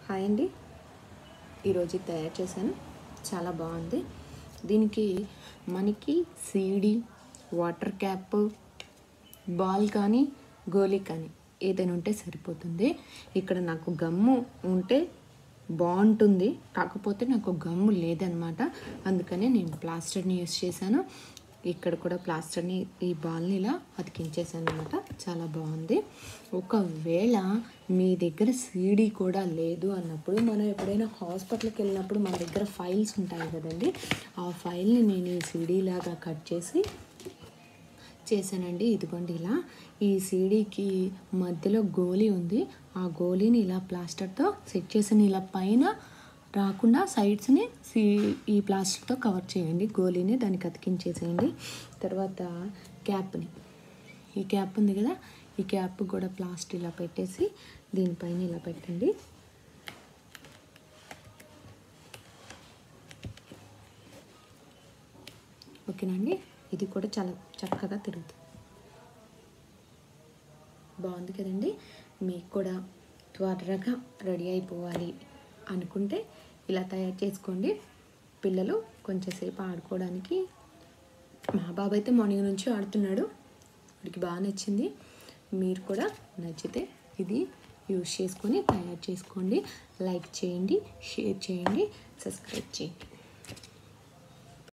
hi అండి ఈరోజు ఇది తయారు చేశాను చాలా బాగుంది దీనికి మనకి సీడీ వాటర్ క్యాప్ బాల్ కానీ గోలీ కానీ ఏదైనా ఉంటే సరిపోతుంది ఇక్కడ నాకు గమ్ము ఉంటే బాగుంటుంది కాకపోతే నాకు గమ్ము లేదనమాట అందుకనే నేను ప్లాస్టర్ని యూస్ చేశాను ఇక్కడ కూడా ప్లాస్టర్ని ఈ బాల్ని ఇలా అతికించేసాను అనమాట చాలా బాగుంది ఒకవేళ మీ దగ్గర సీడీ కూడా లేదు అన్నప్పుడు మనం ఎప్పుడైనా హాస్పిటల్కి వెళ్ళినప్పుడు మన దగ్గర ఫైల్స్ ఉంటాయి కదండి ఆ ఫైల్ని నేను ఈ సీడీ లాగా కట్ చేసి చేశానండి ఇదిగోండి ఇలా ఈ సీడీకి మధ్యలో గోలీ ఉంది ఆ గోలీని ఇలా ప్లాస్టర్తో సెట్ చేసిన ఇలా పైన రాకుండా సైడ్స్ని సీ ఈ ప్లాస్టర్తో కవర్ చేయండి గోలీని దానికి అతికించేసేయండి తర్వాత క్యాప్ని ఈ క్యాప్ ఉంది కదా ఈ క్యాప్ కూడా ప్లాస్టర్ ఇలా పెట్టేసి దీనిపైన ఇలా పెట్టండి ఓకేనండి ఇది కూడా చాలా చక్కగా తిరుగుతుంది బాగుంది కదండి మీకు కూడా త్వరగా రెడీ అయిపోవాలి అనుకుంటే ఇలా తయారు చేసుకోండి పిల్లలు కొంచెంసేపు ఆడుకోవడానికి మా బాబు అయితే మార్నింగ్ నుంచి ఆడుతున్నాడు వాడికి బాగా నచ్చింది మీరు కూడా నచ్చితే ఇది యూస్ చేసుకొని తయారు చేసుకోండి లైక్ చేయండి షేర్ చేయండి సబ్స్క్రైబ్ చేయండి